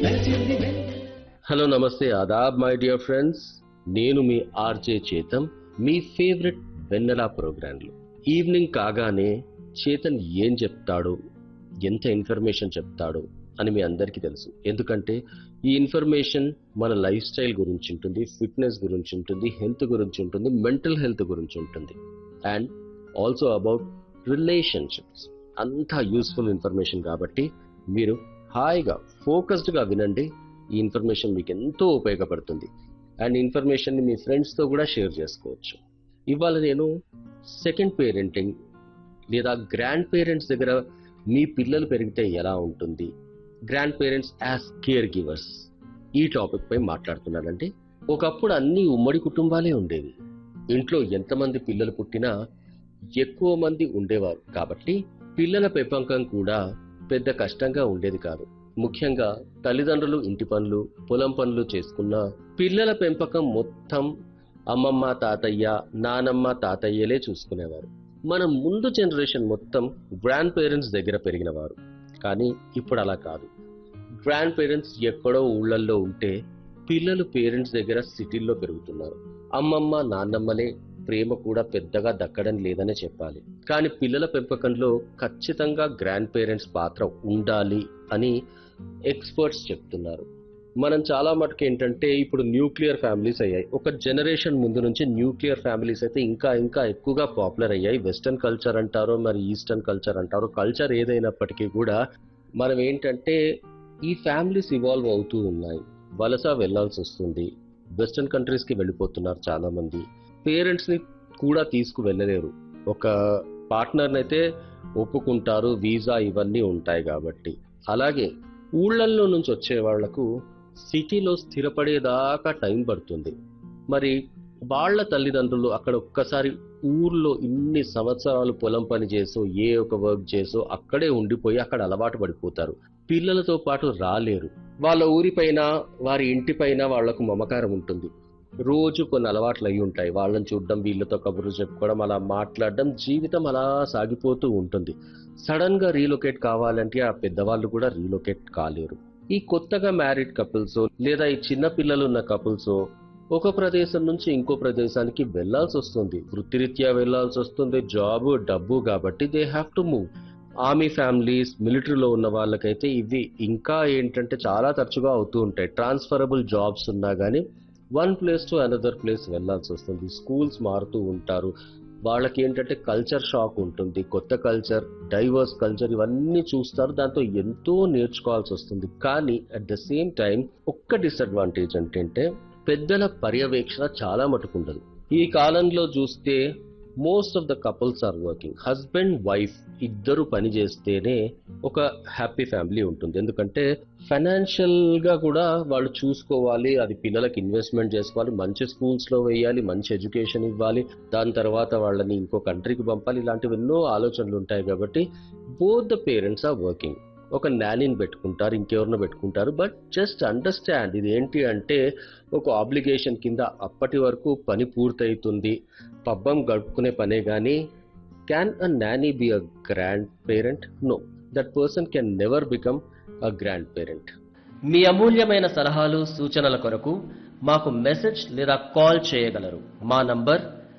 hello నమస్తే ఆదాబ్ my dear friends నేను మీ ఆర్జే చేతన్ మీ ఫేవరెట్ వెన్నెలా ప్రోగ్రాంలు ఈవినింగ్ కాగానే చేతన్ ఏం చెప్తాడో ఎంత ఇన్ఫర్మేషన్ చెప్తాడో అని మీ అందరికీ తెలుసు ఎందుకంటే ఈ ఇన్ఫర్మేషన్ మన లైఫ్ స్టైల్ గురించి ఉంటుంది ఫిట్నెస్ గురించి ఉంటుంది హెల్త్ గురించి ఉంటుంది మెంటల్ హెల్త్ గురించి ఉంటుంది అండ్ ఆల్సో అబౌట్ రిలేషన్షిప్స్ అంతా యూస్ఫుల్ ఇన్ఫర్మేషన్ కాబట్టి మీరు హాయిగా ఫోకస్డ్గా వినండి ఈ ఇన్ఫర్మేషన్ మీకు ఎంతో ఉపయోగపడుతుంది అండ్ ఇన్ఫర్మేషన్ని మీ ఫ్రెండ్స్తో కూడా షేర్ చేసుకోవచ్చు ఇవాళ నేను సెకండ్ పేరెంటింగ్ లేదా గ్రాండ్ పేరెంట్స్ దగ్గర మీ పిల్లలు పెరిగితే ఎలా ఉంటుంది grandparents as caregivers ఈ టాపిక్ పై మాట్లాడుతున్నానండి ఒకప్పుడు అన్ని ఉమ్మడి కుటుంబాలే ఉండేవి ఇంట్లో ఎంతమంది పిల్లలు పుట్టినా ఎక్కువ మంది ఉండేవారు కాబట్టి పిల్లల పెంపకం కూడా పెద్ద కష్టంగా ఉండేది కాదు ముఖ్యంగా తల్లిదండ్రులు ఇంటి పనులు పొలం పనులు చేసుకున్న పిల్లల పెంపకం మొత్తం అమ్మమ్మ తాతయ్య నానమ్మ తాతయ్యలే చూసుకునేవారు మన ముందు జనరేషన్ మొత్తం గ్రాండ్ పేరెంట్స్ దగ్గర పెరిగినవారు కానీ ఇప్పుడు అలా కాదు గ్రాండ్ పేరెంట్స్ ఎక్కడో ఊళ్ళల్లో ఉంటే పిల్లలు పేరెంట్స్ దగ్గర సిటీల్లో పెరుగుతున్నారు అమ్మమ్మ నాన్నమ్మలే ప్రేమ కూడా పెద్దగా దక్కడం లేదనే చెప్పాలి కానీ పిల్లల పెంపకంలో ఖచ్చితంగా గ్రాండ్ పేరెంట్స్ పాత్ర ఉండాలి అని ఎక్స్పర్ట్స్ చెప్తున్నారు మనం చాలా మటుకు ఏంటంటే ఇప్పుడు న్యూక్లియర్ ఫ్యామిలీస్ అయ్యాయి ఒక జనరేషన్ ముందు నుంచి న్యూక్లియర్ ఫ్యామిలీస్ అయితే ఇంకా ఇంకా ఎక్కువగా పాపులర్ అయ్యాయి వెస్టర్న్ కల్చర్ అంటారో మరి ఈస్టర్న్ కల్చర్ అంటారో కల్చర్ ఏదైనప్పటికీ కూడా మనం ఏంటంటే ఈ ఫ్యామిలీస్ ఇవాల్వ్ అవుతూ ఉన్నాయి వలస వెళ్లాల్సి వస్తుంది వెస్టర్న్ కంట్రీస్ కి వెళ్ళిపోతున్నారు చాలా మంది పేరెంట్స్ ని కూడా తీసుకు వెళ్ళలేరు ఒక పార్ట్నర్ అయితే ఒప్పుకుంటారు వీసా ఇవన్నీ ఉంటాయి కాబట్టి అలాగే ఊళ్ళల్లో నుంచి వచ్చే వాళ్లకు సిటీలో స్థిరపడేదాకా టైం పడుతుంది మరి వాళ్ళ తల్లిదండ్రులు అక్కడ ఒక్కసారి ఊర్లో ఇన్ని సంవత్సరాలు పొలం పని చేసో ఏ ఒక వర్క్ చేసో అక్కడే ఉండిపోయి అక్కడ అలవాటు పడిపోతారు పిల్లలతో పాటు రాలేరు వాళ్ళ ఊరిపైన వారి ఇంటిపైన వాళ్లకు మమకారం ఉంటుంది రోజు కొన్ని అలవాట్లు అయి ఉంటాయి వాళ్ళని చూడడం వీళ్ళతో కబుర్లు చెప్పుకోవడం అలా మాట్లాడడం జీవితం అలా సాగిపోతూ ఉంటుంది సడన్ గా రీలొకేట్ కావాలంటే ఆ పెద్దవాళ్ళు కూడా రీలొకేట్ కాలేరు ఈ కొత్తగా మ్యారీడ్ కపుల్స్ లేదా ఈ చిన్న పిల్లలు ఉన్న కపుల్స్ ఒక ప్రదేశం నుంచి ఇంకో ప్రదేశానికి వెళ్లాల్సి వస్తుంది వృత్తిరీత్యా వెళ్లాల్సి వస్తుంది జాబ్ డబ్బు కాబట్టి they have to move army families మిలిటరీలో ఉన్న వాళ్ళకైతే ఇవి ఇంకా ఏంటంటే చాలా తరచుగా అవుతూ ఉంటాయి ట్రాన్స్ఫరబుల్ జాబ్స్ ఉన్నా కానీ one place to another place వెళ్లాల్సి వస్తుంది స్కూల్స్ మారుతూ ఉంటారు వాళ్ళకి ఏంటంటే కల్చర్ షాక్ ఉంటుంది కొత్త కల్చర్ డైవర్స్ కల్చర్ ఇవన్నీ చూస్తారు దాంతో ఎంతో నేర్చుకోవాల్సి వస్తుంది కానీ అట్ ద సేమ్ టైం ఒక్క డిసడ్వాంటేజ్ ఏంటంటే పెద్దల పర్యవేక్షణ చాలా మటుకుండదు ఈ కాలంలో చూస్తే most of the couples are working husband wife ఇద్దరు పని చేస్తేనే ఒక హ్యాపీ ఫ్యామిలీ ఉంటుంది ఎందుకంటే ఫైనాన్షియల్ గా కూడా వాళ్ళు చూసుకోవాలి అది పిల్లలకి ఇన్వెస్ట్మెంట్ చేసుకోవాలి మంచి స్కూల్స్ లో వేయాలి మంచి ఎడ్యుకేషన్ ఇవ్వాలి దాని తర్వాత వాళ్ళని ఇంకో కంట్రీకి పంపాలి ఇలాంటివి ఎన్నో ఆలోచనలు ఉంటాయి కాబట్టి both the parents are working ఒక నానీని పెట్టుకుంటారు ఇంకెవరినో పెట్టుకుంటారు బట్ జస్ట్ అండర్స్టాండ్ ఇది ఏంటి అంటే ఒక ఆబ్లిగేషన్ కింద అప్పటి వరకు పని పూర్తవుతుంది పబ్బం గడుపుకునే పనే కానీ can a nanny be a grandparent no that person can never become a grandparent మీ అమూల్యమైన సలహాలు సూచనల కొరకు మాకు మెసేజ్ లేదా కాల్ చేయగలరు మా నంబర్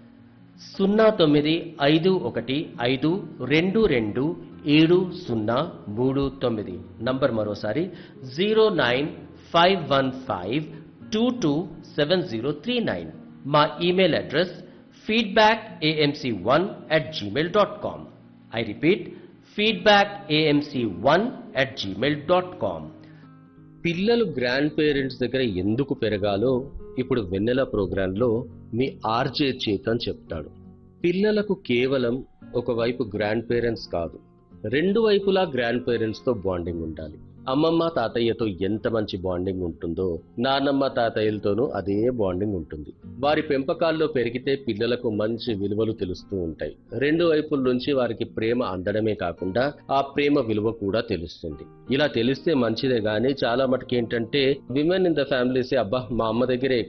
సున్నా తొమ్మిది ఐదు ఒకటి ఐదు రెండు రెండు ఏడు సున్నా మూడు తొమ్మిది నంబర్ మరోసారి zero nine five one five two two seven zero three nine మా email address feedback AMC one at Gmail dot com I repeat feedback AMC one at Gmail dot com పిల్లలు గ్రాండ్ పేరెంట్స్ దగ్గర ఎందుకు పెరగాలో ఇప్పుడు వెన్నెల ప్రోగ్రాంలో మీ RJ Chetan చెప్తాడు పిల్లలకు కేవలం ఒకవైపు గ్రాండ్ పేరెంట్స్ కాదు రెండు వైపులా గ్రాండ్ పేరెంట్స్ తో బాండింగ్ ఉండాలి అమ్మమ్మ తాతయ్యతో ఎంత మంచి బాండింగ్ ఉంటుందో నాన్నమ్మ తాతయ్యలతోనూ అదే బాండింగ్ ఉంటుంది వారి పెంపకాల్లో పెరిగితే పిల్లలకు మంచి విలువలు తెలుస్తూ ఉంటాయి రెండు వైపుల నుంచి వారికి ప్రేమ అందడమే కాకుండా ఆ ప్రేమ విలువ కూడా తెలుస్తుంది ఇలా తెలిస్తే మంచిదే గానీ చాలా మటుకు ఏంటంటే విమెన్ ఇన్ ద ఫ్యామిలీస్ అబ్బా మా అమ్మ దగ్గరే